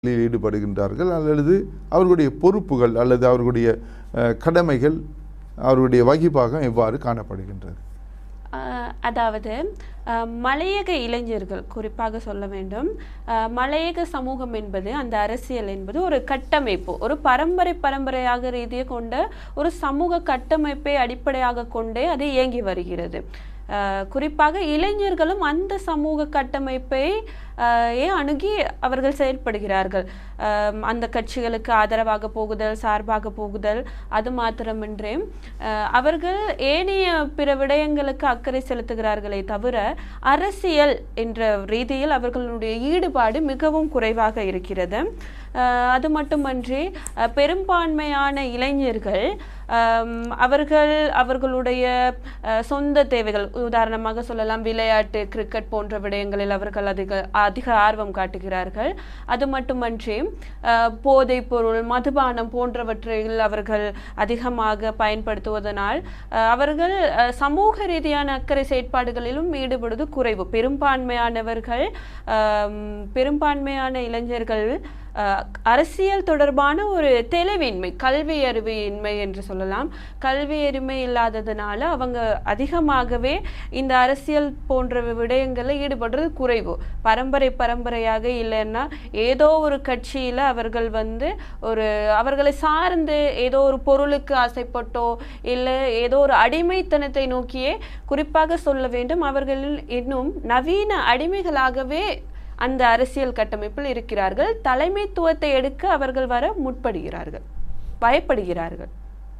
அரசியலில் ஈடுபடுகின்றார்கள் அல்லது அவர்களுடைய பொறுப்புகள் அல்லது அவர்களுடைய அஹ், கடமைகள் அவர்களுடைய வகிபாகம் எவ்வாறு காணப்படுகின்றது ஆஹ் அதாவது ஆஹ் மலையக இளைஞர்கள் குறிப்பாக சொல்ல வேண்டும் ஆஹ் மலையக சமூகம் என்பது அந்த அரசியல் என்பது ஒரு கட்டமைப்பு ஒரு பரம்பரை பரம்பரையாக ரீதியை கொண்ட ஒரு சமூக கட்டமைப்பை அடிப்படையாக கொண்டே அது இயங்கி வருகிறது ஆஹ் குறிப்பாக இளைஞர்களும் அந்த சமூக கட்டமைப்பை ஆஹ் ஏ அணுகி அவர்கள் செயல்படுகிறார்கள் ஆம், அந்த கட்சிகளுக்கு ஆதரவாக போகுதல் சார்பாக போகுதல் அது மாத்திரமின்றி ஆஹ் அவர்கள் ஏனைய பிற விடயங்களுக்கு அக்கறை செலுத்துகிறார்களே தவிர அரசியல் என்ற ரீதியில் அவர்களுடைய ஈடுபாடு மிகவும் குறைவாக இருக்கிறது ஆஹ் அது மட்டுமன்றி ஆஹ் பெரும்பான்மையான இளைஞர்கள் ஆம், அவர்கள் அவர்களுடைய ஆஹ் சொந்த தேவைகள் உதாரணமாக சொல்லலாம் விளையாட்டு கிரிக்கெட் போன்ற விடயங்களில் அவர்கள் அதிக அதிக ஆர்வம் காட்டுகிறார்கள் அது மட்டுமன்றி ஆஹ் போதைப் பொருள் மதுபானம் போன்றவற்றில் அவர்கள் அதிகமாக பயன்படுத்துவதனால் ஆஹ் அவர்கள் ஆஹ் சமூக ரீதியான அக்கறை செயற்பாடுகளிலும் ஈடுபடுவது குறைவு பெரும்பான்மையானவர்கள் ஆம், பெரும்பான்மையான இளைஞர்கள் ஆஹ் அரசியல் தொடர்பான ஒரு தெளிவின்மை கல்வி அறிவின்மை என்று சொல்லலாம் கல்வி அறிமை இல்லாததுனால அவங்க அதிகமாகவே இந்த அரசியல் போன்ற விடயங்களில் ஈடுபடுறது குறைவு பரம்பரை பரம்பரையாக இல்லைன்னா ஏதோ ஒரு கட்சியில அவர்கள் வந்து ஒரு அவர்களை சார்ந்து ஏதோ ஒரு பொருளுக்கு ஆசைப்பட்டோ இல்லை ஏதோ ஒரு அடிமைத்தனத்தை நோக்கியே குறிப்பாக சொல்ல வேண்டும் அவர்கள் இன்னும் நவீன அடிமைகளாகவே அந்த அரசியல் கட்டமைப்பில் இருக்கிறார்கள் தலைமைத்துவத்தை எடுக்க அவர்கள் வர முற்படுகிறார்கள் பயப்படுகிறார்கள்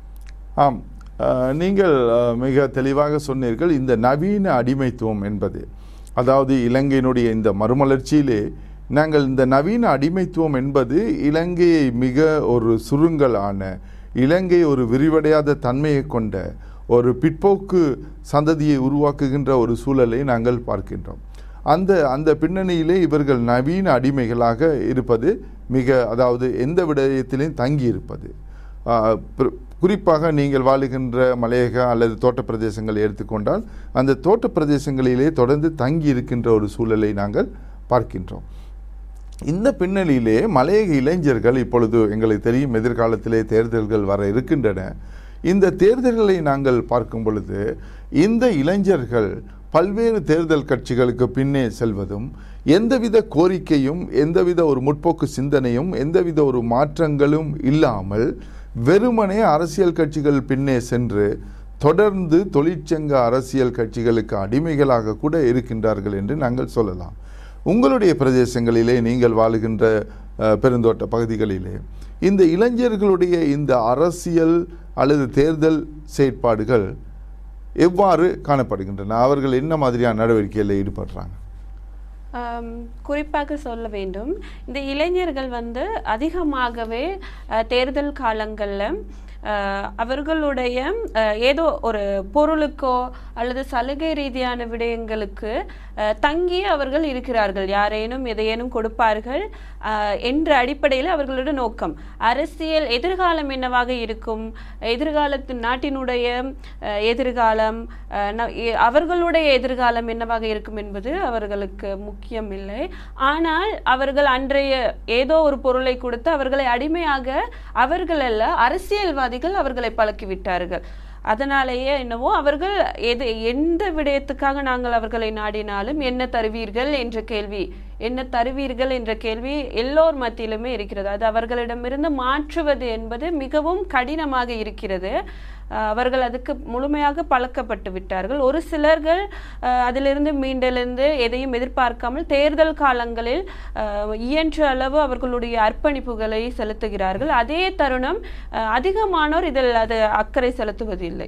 ஆம் அஹ், நீங்கள் அஹ், மிக தெளிவாக சொன்னீர்கள் இந்த நவீன அடிமைத்துவம் என்பது அதாவது இலங்கையினுடைய இந்த மறுமலர்ச்சியிலே நாங்கள் இந்த நவீன அடிமைத்துவம் என்பது இலங்கையை மிக ஒரு சுருங்கலான இலங்கை ஒரு விரிவடையாத தன்மையை கொண்ட ஒரு பிற்போக்கு சந்ததியை உருவாக்குகின்ற ஒரு சூழலை நாங்கள் பார்க்கின்றோம் அந்த அந்த பின்னணியிலே இவர்கள் நவீன அடிமைகளாக இருப்பது மிக அதாவது எந்த விடயத்திலையும் தங்கி இருப்பது ஆஹ் பிர- குறிப்பாக நீங்கள் வாழுகின்ற மலையக அல்லது தோட்ட பிரதேசங்களை எடுத்துக்கொண்டால் அந்த தோட்ட பிரதேசங்களிலே தொடர்ந்து தங்கி இருக்கின்ற ஒரு சூழலை நாங்கள் பார்க்கின்றோம் இந்த பின்னணியிலே மலையக இளைஞர்கள் இப்பொழுது எங்களுக்கு தெரியும் எதிர்காலத்திலே தேர்தல்கள் வர இருக்கின்றன இந்த தேர்தல்களை நாங்கள் பார்க்கும் பொழுது இந்த இளைஞர்கள் பல்வேறு தேர்தல் கட்சிகளுக்கு பின்னே செல்வதும் எந்தவித கோரிக்கையும் எந்தவித ஒரு முற்போக்கு சிந்தனையும் எந்தவித ஒரு மாற்றங்களும் இல்லாமல் வெறுமனே அரசியல் கட்சிகள் பின்னே சென்று தொடர்ந்து தொழிற்சங்க அரசியல் கட்சிகளுக்கு அடிமைகளாக கூட இருக்கின்றார்கள் என்று நாங்கள் சொல்லலாம் உங்களுடைய பிரதேசங்களிலே நீங்கள் வாழுகின்ற அஹ், பெருந்தோட்ட பகுதிகளிலே இந்த இளைஞர்களுடைய இந்த அரசியல் அல்லது தேர்தல் செயற்பாடுகள் எவ்வாறு காணப்படுகின்றன அவர்கள் என்ன மாதிரியான நடவடிக்கைகளில் ஈடுபடுறாங்க ஆம், குறிப்பாக சொல்ல வேண்டும் இந்த இளைஞர்கள் வந்து அதிகமாகவே அஹ், தேர்தல் காலங்களில் அவர்களுடைய அஹ், ஏதோ ஒரு பொருளுக்கோ அல்லது சலுகை ரீதியான விடயங்களுக்கு அஹ், தங்கி அவர்கள் இருக்கிறார்கள் யாரேனும் எதையேனும் கொடுப்பார்கள் அஹ், என்ற அடிப்படையில் அவர்களுடைய நோக்கம் அரசியல் எதிர்காலம் என்னவாக இருக்கும் எதிர்காலத்தின் நாட்டினுடைய அஹ், எதிர்காலம் அஹ், ந- எ- அவர்களுடைய எதிர்காலம் என்னவாக இருக்கும் என்பது அவர்களுக்கு முக்கியம் இல்லை ஆனால் அவர்கள் அன்றைய ஏதோ ஒரு பொருளை கொடுத்து அவர்களை அடிமையாக அவர்கள் அல்ல அரசியல்வாதிகள் அவர்களை பழக்கிவிட்டார்கள் அதனாலேயே என்னவோ அவர்கள் எது எந்த விடயத்துக்காக நாங்கள் அவர்களை நாடினாலும் என்ன தருவீர்கள் என்ற கேள்வி என்ன தருவீர்கள் என்ற கேள்வி எல்லோர் மத்தியிலுமே இருக்கிறது அது அவர்களிடமிருந்து மாற்றுவது என்பது மிகவும் கடினமாக இருக்கிறது அஹ் அவர்கள் அதுக்கு முழுமையாக பழக்கப்பட்டு விட்டார்கள் ஒரு சிலர்கள் அஹ், அதிலிருந்து மீண்டெழுந்து எதையும் எதிர்பார்க்காமல் தேர்தல் காலங்களில் அஹ், இயன்ற அளவு அவர்களுடைய அர்ப்பணிப்புகளை செலுத்துகிறார்கள் அதே தருணம் அஹ், அதிகமானோர் இதில் அது அக்கறை செலுத்துவதில்லை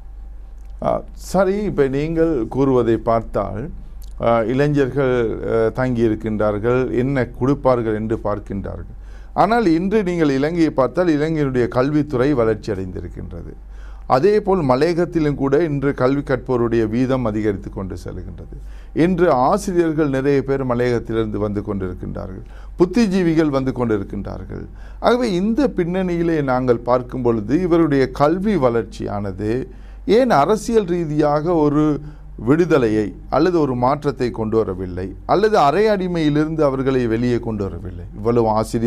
ஆ, சரி இப்போ நீங்கள் கூறுவதை பார்த்தால் ஆ, இளைஞர்கள் ஆ, தங்கி இருக்கின்றார்கள் என்ன கொடுப்பார்கள் என்று பார்க்கின்றார்கள் ஆனால் இன்று நீங்கள் இலங்கையை பார்த்தால் இலங்கையினுடைய கல்வித்துறை வளர்ச்சி அடைந்திருக்கின்றது அதே போல் மலையகத்திலும் கூட இன்று கல்வி கற்போருடைய வீதம் அதிகரித்து கொண்டு செல்கின்றது இன்று ஆசிரியர்கள் நிறைய பேர் மலையகத்திலிருந்து வந்து கொண்டிருக்கின்றார்கள் புத்திஜீவிகள் வந்து கொண்டிருக்கின்றார்கள் ஆகவே இந்த பின்னணியிலே நாங்கள் பார்க்கும் பொழுது இவருடைய கல்வி வளர்ச்சியானது ஏன் அரசியல் ரீதியாக ஒரு விடுதலையை அல்லது ஒரு மாற்றத்தை கொண்டு வரவில்லை அல்லது அரை அடிமையிலிருந்து அவர்களை வெளியே கொண்டு வரவில்லை இவ்வளவு ஆசிரியர்